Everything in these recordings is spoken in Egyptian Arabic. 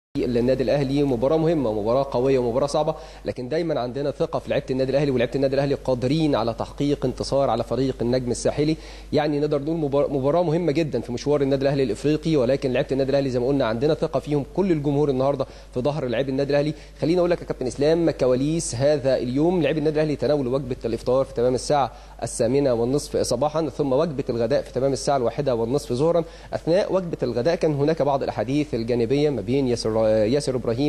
النادي الاهلي مباراه مهمه مباراه قويه ومباراه صعبه لكن دايما عندنا ثقه في لعيبه النادي الاهلي ولعيبه النادي الاهلي قادرين على تحقيق انتصار على فريق النجم الساحلي يعني نقدر نقول مباراه مهمه جدا في مشوار النادي الاهلي الافريقي ولكن لعيبه النادي الاهلي زي ما قلنا عندنا ثقه فيهم كل الجمهور النهارده في ظهر لعيبه النادي الاهلي خليني اقول لك يا كابتن اسلام كواليس هذا اليوم لعيبه النادي الاهلي تناولوا وجبه الافطار في تمام الساعه الثامنه والنصف صباحا ثم وجبه الغداء في تمام الساعه الواحده والنصف ظهرا اثناء وجبه الغداء كان هناك بعض الاحاديث الجانبيه ما بين ياسر ياسر ابراهيم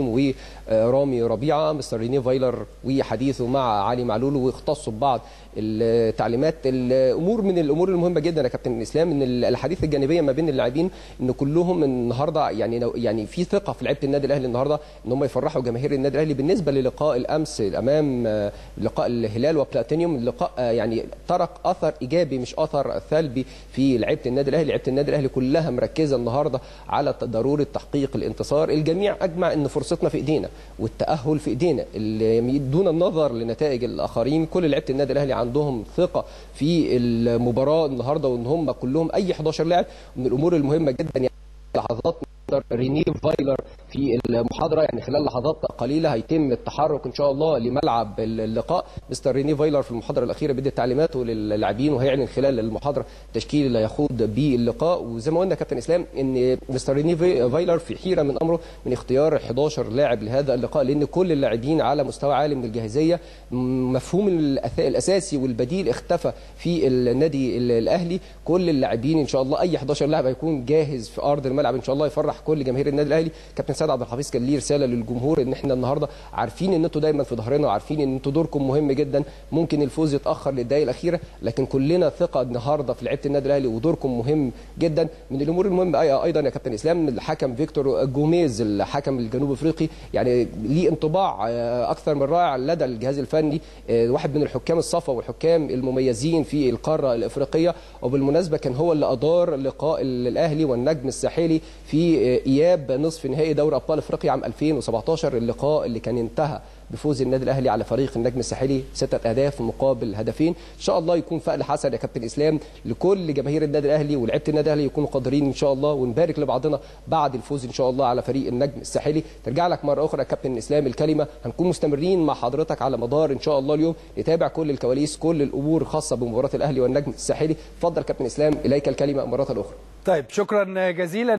ورامي ربيعه مستر ريني فايلر وحديثه مع علي معلول واختصوا ببعض التعليمات الامور من الامور المهمه جدا يا كابتن اسلام ان الحديث الجانبيه ما بين اللاعبين ان كلهم النهارده يعني يعني في ثقه في لعيبه النادي الاهلي النهارده ان هم يفرحوا جماهير النادي الاهلي بالنسبه للقاء الامس امام لقاء الهلال وبلاتينيوم اللقاء يعني ترك اثر ايجابي مش اثر سلبي في لعيبه النادي الاهلي لعيبه النادي الاهلي كلها مركزه النهارده على ضروره تحقيق الانتصار الجميع اجمع ان فرصتنا في ايدينا والتاهل في ايدينا دون النظر لنتائج الاخرين كل لعيبه النادي الاهلي عندهم ثقه في المباراه النهارده وان هم كلهم اي 11 لاعب من الامور المهمه جدا يعني لحظات ريني فايلر في المحاضره يعني خلال لحظات قليله هيتم التحرك ان شاء الله لملعب اللقاء مستر ريني فايلر في المحاضره الاخيره بيدي تعليماته للاعبين وهيعلن خلال المحاضره التشكيل اللي هيخوض به اللقاء وزي ما قلنا كابتن اسلام ان مستر ريني فايلر في حيره من امره من اختيار 11 لاعب لهذا اللقاء لان كل اللاعبين على مستوى عالي من الجاهزيه مفهوم الاساسي والبديل اختفى في النادي الاهلي كل اللاعبين ان شاء الله اي 11 لاعب هيكون جاهز في ارض الملعب ان شاء الله يفرح كل جماهير النادي الاهلي كابتن سيد عبد الحفيظ كان ليه رساله للجمهور ان احنا النهارده عارفين ان انتوا دايما في ظهرنا وعارفين ان انتوا دوركم مهم جدا ممكن الفوز يتاخر للدقائق الاخيره لكن كلنا ثقه النهارده في لعيبه النادي الاهلي ودوركم مهم جدا من الامور المهمه ايضا يا كابتن اسلام الحكم فيكتور جوميز الحكم الجنوب افريقي يعني ليه انطباع اكثر من رائع لدى الجهاز الفني واحد من الحكام الصفا والحكام المميزين في القاره الافريقيه وبالمناسبه كان هو اللي ادار لقاء الاهلي والنجم الساحلي في اياب نصف نهائي دوري ابطال افريقيا عام 2017 اللقاء اللي كان انتهى بفوز النادي الاهلي على فريق النجم الساحلي ستة اهداف مقابل هدفين ان شاء الله يكون فأل حسن يا كابتن اسلام لكل جماهير النادي الاهلي ولعيبه النادي الاهلي يكونوا قادرين ان شاء الله ونبارك لبعضنا بعد الفوز ان شاء الله على فريق النجم الساحلي ترجع لك مره اخرى يا كابتن اسلام الكلمه هنكون مستمرين مع حضرتك على مدار ان شاء الله اليوم نتابع كل الكواليس كل الامور الخاصه بمباراه الاهلي والنجم الساحلي اتفضل كابتن اسلام اليك الكلمه مره اخرى طيب شكرا جزيلا